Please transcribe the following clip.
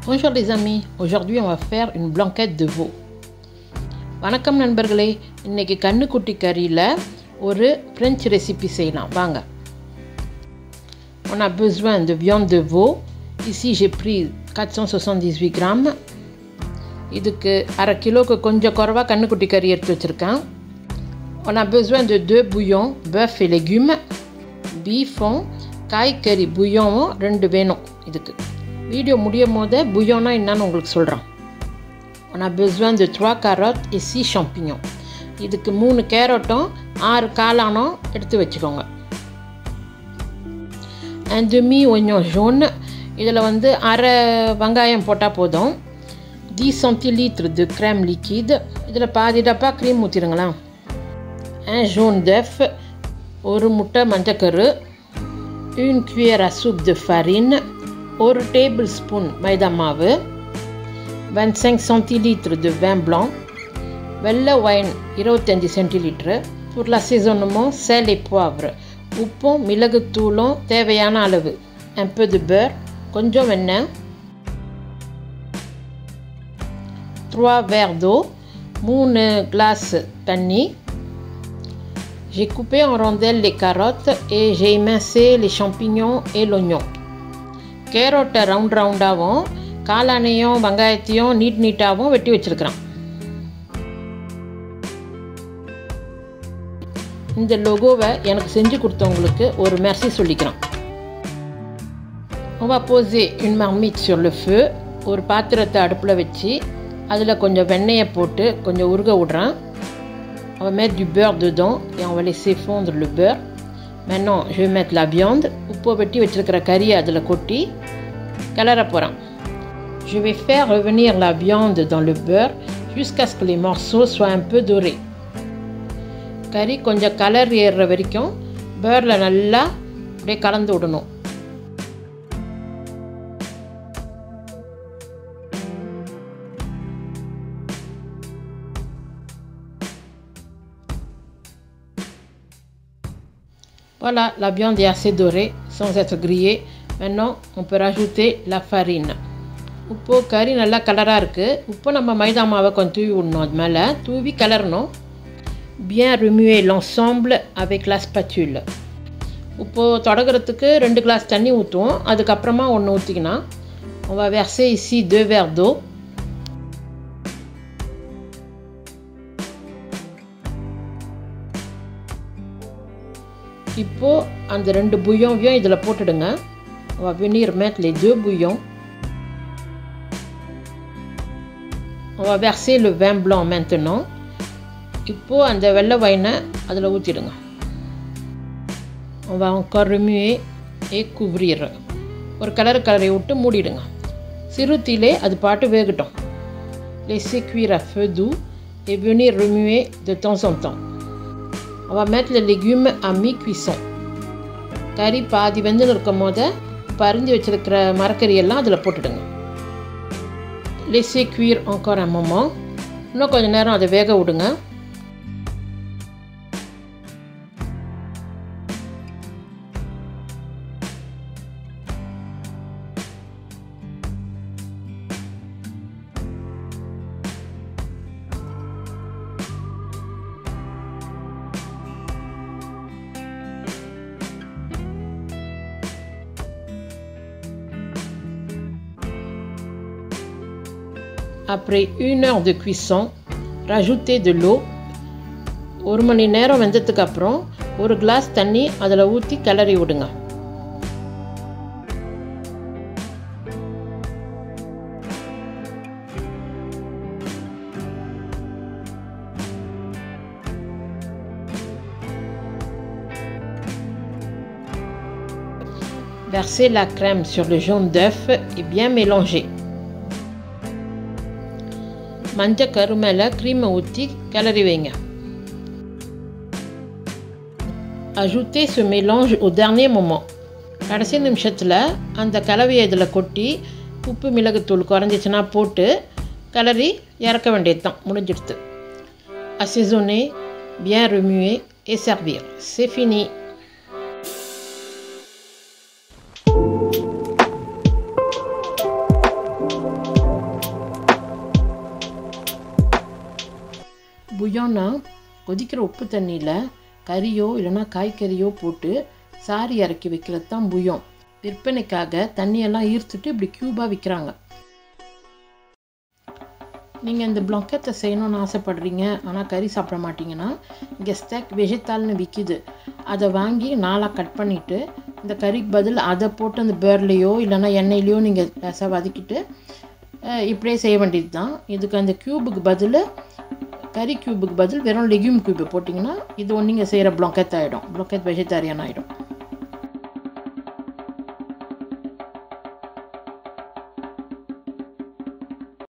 Bonjour les amis, aujourd'hui on va faire une blanquette de veau. வணக்கம் நண்பர்களே இன்றைக்கி கண்ணுக்குட்டி கறியில் ஒரு ஃப்ரெஞ்ச் ரெசிபி செய்யலாம் வாங்க On a besoin de viande de veau. Ici j'ai pris 478 grammes. இதுக்கு அரை கிலோவுக்கு கொஞ்சம் குறவாக கண்ணுக்குட்டி கறி எடுத்து வச்சுருக்கேன் On a besoin de deux bouillons, bœuf et légumes. பீஃபும் காய்கறி புய்யோவும் ரெண்டு வேணும் இதுக்கு வீடியோ முடியும் போதே புய்யோனா என்னன்னு உங்களுக்கு சொல்கிறேன் on a besoin de 3 carottes et 6 champignons இதுக்கு மூணு கேரட்டும் ஆறு காளானும் எடுத்து வச்சுக்கோங்க un demi oignon jaune இதில் வந்து அரை வெங்காயம் போட்டால் போதும் 10 centilitres de crème liquide இதில் பாதி டப்பா க்ரீம் ஊற்றிடுங்களேன் un jaune d'œuf ஒரு முட்டை மஞ்சக்கரு une cuillère à soupe de farine ஒரு டேபிள் ஸ்பூன் மைதா மாவு 25 centilitres de vin blanc வெள்ளை ஒயின் இருபத்தஞ்சி centilitre pour l'assaisonnement sel et poivre உப்பும் மிளகுத்தூளும் தேவையான அளவு un peu de beurre கொஞ்சம் வெண்ணெய் 3 verres d'eau மூணு கிளாஸ் தண்ணி J'ai coupé en rondelles les carottes et j'ai émincé les champignons et l'oignon. கேரோட்டை ரவுண்ட் ரவுண்டாகவும் காளானையும் வெங்காயத்தையும் நீட் நீட்டாகவும் வெட்டி வச்சுருக்கிறேன் இந்த லொகோவை எனக்கு செஞ்சு கொடுத்தவங்களுக்கு ஒரு மெர்சி சொல்லிக்கிறேன் On va poser une marmite sur le feu ஒரு பாத்திரத்தை அடுப்பில் வச்சு அதில் கொஞ்சம் வெண்ணெயை போட்டு கொஞ்சம் உருக விட்றேன் On va mettre du beurre dedans et on va laisser fondre le beurre. Maintenant, je vais mettre la viande. உப்பு வெட்டி வச்சிருக்கிற கறியை அதில் கொட்டி கிளற போகிறேன் Je vais faire revenir la viande dans le beurre jusqu'à ce que les morceaux soient un peu dorés. கறி கொஞ்சம் colour ஏறுற வரைக்கும் பேரில் நல்லா அப்படியே கலந்து விடணும் Voilà, la viande est assez dorée sans être grillée. Maintenant, on peut rajouter la farine. உப்பு கறி நல்லா கலராக இருக்குது உப்பு நம்ம மைதா மாவை கொஞ்சம் தூவி விடணும் அது மேலே தூவி கிளறணும் bien remuer l'ensemble avec la spatule இப்போது தொடக்கிறதுக்கு ரெண்டு கிளாஸ் தண்ணி ஊற்றுவோம் அதுக்கப்புறமா ஒன்று ஊற்றிக்கினா on va verser ici deux verres d'eau இப்போது அந்த ரெண்டு புய்யோவையும் இதில் போட்டுடுங்க on va venir mettre les deux bouillons on va verser le vin blanc maintenant இப்போது அந்த வெள்ளை வைனை அதில் ஊற்றிடுங்க on va encore remuer et couvrir ஒரு கலர் கலரை விட்டு மூடிடுங்க சிறுத்திலே அது பாட்டு வேகட்டும் laisser cuire à feu doux et venir remuer de temps en temps on va mettre les légumes à mi-cuisson கறி பாதி வெந்து இருக்கும் போது பறிஞ்சு வச்சுருக்கிற மரக்கறி எல்லாம் அதில் போட்டுடுங்க laisser cuire encore un moment இன்னும் கொஞ்சம் நேரம் அதை வேக விடுங்க Après une heure de cuisson, rajoutez de l'eau. ஒரு மணி நேரம் வெந்ததுக்கு அப்புறம் ஒரு கிளாஸ் தண்ணி அதில் ஊற்றி கிளறி விடுங்க Versez la crème sur le jaune d'œuf et bien mélanger. மஞ்சள் கரு மேலே க்ரீமை ஊற்றி கிளறி வைங்க அஜூத்தே ce mélange au dernier moment கடைசி நிமிஷத்தில் அந்த கலவையை இதில் கொட்டி உப்பு மிளகுத்தூள் குறைஞ்சிச்சின்னா போட்டு கிளறி இறக்க வேண்டியது தான் முடிஞ்சிடுது assaisonner bien remuer et servir c'est fini புயோன்னா கொதிக்கிற உப்பு தண்ணியில் கறியோ இல்லைன்னா காய்கறியோ போட்டு சாரி இறக்கி வைக்கிறது தான் புயம் விற்பனைக்காக தண்ணியெல்லாம் ஈர்த்துட்டு இப்படி க்யூபாக விற்கிறாங்க நீங்கள் இந்த பிளாக்கெட்டை செய்யணும்னு ஆசைப்படுறீங்க ஆனால் கறி சாப்பிட மாட்டீங்கன்னா இங்கே ஸ்டெக் வெஜித்தால்னு விற்கிது அதை வாங்கி நாளாக கட் பண்ணிவிட்டு இந்த கறிக்கு பதில் அதை போட்டு அந்த பேர்லேயோ இல்லைன்னா எண்ணெயிலையோ நீங்கள் லேசாக வதக்கிட்டு இப்படியே செய்ய வேண்டியது தான் இதுக்கு அந்த க்யூபுக்கு பதில் கறி க்யூபுக்கு பதில் வெறும் லெக்யூம் க்யூப் போட்டிங்கன்னா இது நீங்கள் செய்கிற பிளாக்கெட் ஆகிடும் பிளாக்கெட் வெஜிடேரியன் ஆகிடும்